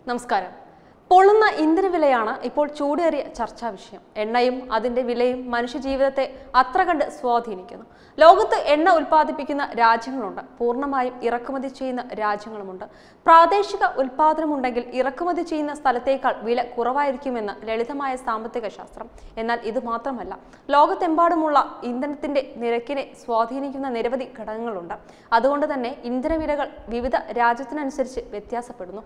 നമസ്കാരം പൊള്ളുന്ന ഇന്ധന വിലയാണ് ഇപ്പോൾ ചൂടേറിയ ചർച്ചാ വിഷയം എണ്ണയും അതിന്റെ വിലയും മനുഷ്യജീവിതത്തെ അത്ര കണ്ട് സ്വാധീനിക്കുന്നു ലോകത്ത് എണ്ണ ഉൽപ്പാദിപ്പിക്കുന്ന രാജ്യങ്ങളുണ്ട് പൂർണ്ണമായും ഇറക്കുമതി ചെയ്യുന്ന രാജ്യങ്ങളുമുണ്ട് പ്രാദേശിക ഉൽപാദനമുണ്ടെങ്കിൽ ഇറക്കുമതി ചെയ്യുന്ന സ്ഥലത്തേക്കാൾ വില കുറവായിരിക്കുമെന്ന് ലളിതമായ സാമ്പത്തിക ശാസ്ത്രം എന്നാൽ ഇത് മാത്രമല്ല ലോകത്തെമ്പാടുമുള്ള ഇന്ധനത്തിന്റെ നിരക്കിനെ സ്വാധീനിക്കുന്ന നിരവധി ഘടകങ്ങളുണ്ട് അതുകൊണ്ട് തന്നെ ഇന്ധനവിലകൾ വിവിധ രാജ്യത്തിനനുസരിച്ച് വ്യത്യാസപ്പെടുന്നു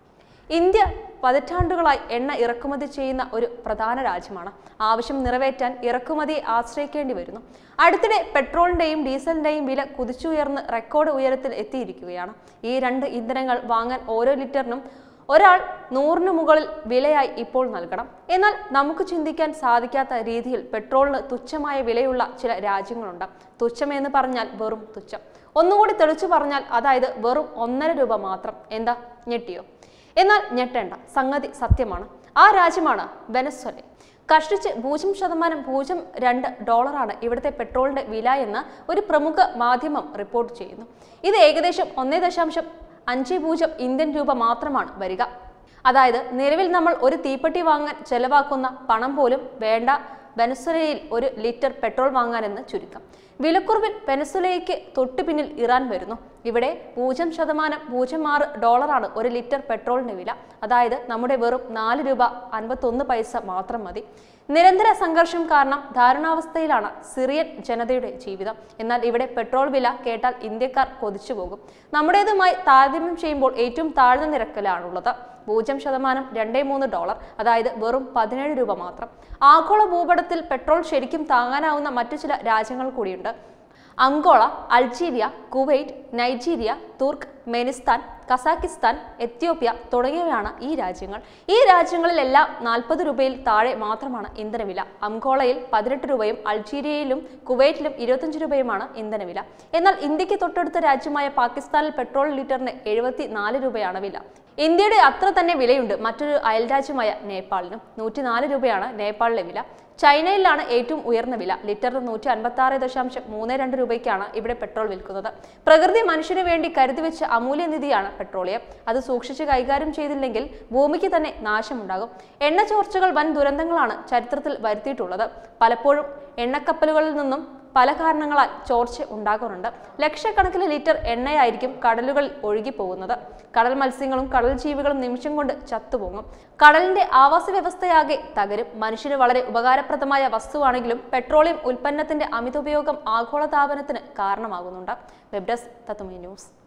ഇന്ത്യ പതിറ്റാണ്ടുകളായി എണ്ണ ഇറക്കുമതി ചെയ്യുന്ന ഒരു പ്രധാന രാജ്യമാണ് ആവശ്യം നിറവേറ്റാൻ ഇറക്കുമതിയെ ആശ്രയിക്കേണ്ടി വരുന്നു അടുത്തിടെ പെട്രോളിന്റെയും ഡീസലിന്റെയും വില കുതിച്ചുയർന്ന് റെക്കോർഡ് ഉയരത്തിൽ എത്തിയിരിക്കുകയാണ് ഈ രണ്ട് ഇന്ധനങ്ങൾ വാങ്ങാൻ ഓരോ ലിറ്ററിനും ഒരാൾ നൂറിന് മുകളിൽ വിലയായി ഇപ്പോൾ നൽകണം എന്നാൽ നമുക്ക് ചിന്തിക്കാൻ സാധിക്കാത്ത രീതിയിൽ പെട്രോളിന് തുച്ഛമായ വിലയുള്ള ചില രാജ്യങ്ങളുണ്ട് തുച്ഛമെന്ന് പറഞ്ഞാൽ വെറും തുച്ഛം ഒന്നുകൂടി തെളിച്ചു പറഞ്ഞാൽ അതായത് വെറും ഒന്നര രൂപ മാത്രം എന്താ ഞെട്ടിയോ എന്നാൽ ഞെട്ടേണ്ട സംഗതി സത്യമാണ് ആ രാജ്യമാണ് വെനസ്വല കഷ്ടിച്ച് പൂജ്യം ശതമാനം പൂജ്യം രണ്ട് ഡോളറാണ് ഇവിടുത്തെ പെട്രോളിന്റെ വില എന്ന് ഒരു പ്രമുഖ മാധ്യമം റിപ്പോർട്ട് ചെയ്യുന്നു ഇത് ഏകദേശം ഒന്നേ ദശാംശം അഞ്ച് പൂജ്യം ഇന്ത്യൻ രൂപ മാത്രമാണ് വരിക അതായത് നിലവിൽ നമ്മൾ ഒരു തീപ്പെട്ടി വാങ്ങാൻ ചെലവാക്കുന്ന പണം പോലും വേണ്ട വെനസ്വലയിൽ ഒരു ലിറ്റർ പെട്രോൾ വാങ്ങാനെന്ന് ചുരുക്കം വിലക്കുറവിൽ വെനസ്വലയ്ക്ക് തൊട്ടു പിന്നിൽ ഇറാൻ വരുന്നു ഇവിടെ പൂജ്യം ശതമാനം പൂജ്യം ആറ് ഡോളറാണ് ഒരു ലിറ്റർ പെട്രോളിന്റെ വില അതായത് നമ്മുടെ വെറും നാല് രൂപ അൻപത്തൊന്ന് പൈസ മാത്രം മതി നിരന്തര സംഘർഷം കാരണം ധാരണാവസ്ഥയിലാണ് സിറിയൻ ജനതയുടെ ജീവിതം എന്നാൽ ഇവിടെ പെട്രോൾ വില കേട്ടാൽ ഇന്ത്യക്കാർ കൊതിച്ചു പോകും നമ്മുടേതുമായി താരതമ്യം ചെയ്യുമ്പോൾ ഏറ്റവും താഴ്ന്ന നിരക്കിലാണുള്ളത് പൂജ്യം ശതമാനം രണ്ടേ മൂന്ന് ഡോളർ അതായത് വെറും പതിനേഴ് രൂപ മാത്രം ആഗോള ഭൂപടത്തിൽ പെട്രോൾ ശരിക്കും താങ്ങാനാവുന്ന മറ്റു ചില രാജ്യങ്ങൾ കൂടിയുണ്ട് Angola Algeria Kuwait Nigeria Turkmenistan Kazakhstan Ethiopia തുടങ്ങിയവയാണ് ഈ രാജ്യങ്ങൾ ഈ രാജ്യങ്ങളിലെല്ലാം നാൽപ്പത് രൂപയിൽ താഴെ മാത്രമാണ് ഇന്ധനവില അങ്കോളയിൽ പതിനെട്ട് രൂപയും അൾജീരിയയിലും കുവൈറ്റിലും ഇരുപത്തഞ്ച് രൂപയുമാണ് ഇന്ധനവില എന്നാൽ ഇന്ത്യക്ക് തൊട്ടടുത്ത രാജ്യമായ പാകിസ്ഥാനിൽ പെട്രോൾ ലിറ്ററിന് എഴുപത്തി നാല് രൂപയാണ് വില ഇന്ത്യയുടെ അത്ര തന്നെ വിലയുണ്ട് മറ്റൊരു അയൽരാജ്യമായ നേപ്പാളിനും നൂറ്റിനാല് രൂപയാണ് നേപ്പാളിലെ വില ചൈനയിലാണ് ഏറ്റവും ഉയർന്ന വില ലിറ്ററിന് നൂറ്റി അൻപത്തി ആറ് ദശാംശം മൂന്ന് രണ്ട് രൂപയ്ക്കാണ് ഇവിടെ പെട്രോൾ വിൽക്കുന്നത് പ്രകൃതി മനുഷ്യന് വേണ്ടി കരുതി വെച്ച അമൂല്യനിധിയാണ് പെട്രോളിയം അത് സൂക്ഷിച്ച് കൈകാര്യം ചെയ്തില്ലെങ്കിൽ ഭൂമിക്ക് തന്നെ നാശമുണ്ടാകും എണ്ണ ചോർച്ചകൾ വൻ ദുരന്തങ്ങളാണ് ചരിത്രത്തിൽ വരുത്തിയിട്ടുള്ളത് പലപ്പോഴും എണ്ണക്കപ്പലുകളിൽ നിന്നും പല കാരണങ്ങളാൽ ചോർച്ച ഉണ്ടാകാറുണ്ട് ലക്ഷക്കണക്കിന് ലിറ്റർ എണ്ണയായിരിക്കും കടലുകളിൽ ഒഴുകി പോകുന്നത് കടൽ മത്സ്യങ്ങളും കടൽ ജീവികളും നിമിഷം കൊണ്ട് ചത്തുപോകും കടലിന്റെ ആവാസ വ്യവസ്ഥയാകെ തകരും മനുഷ്യന് വളരെ ഉപകാരപ്രദമായ വസ്തുവാണെങ്കിലും പെട്രോളിയം ഉൽപ്പന്നത്തിന്റെ അമിത ഉപയോഗം ആഗോളതാപനത്തിന് കാരണമാകുന്നുണ്ട് വെബ് ഡെസ്ക് തത്തുമൈ ന്യൂസ്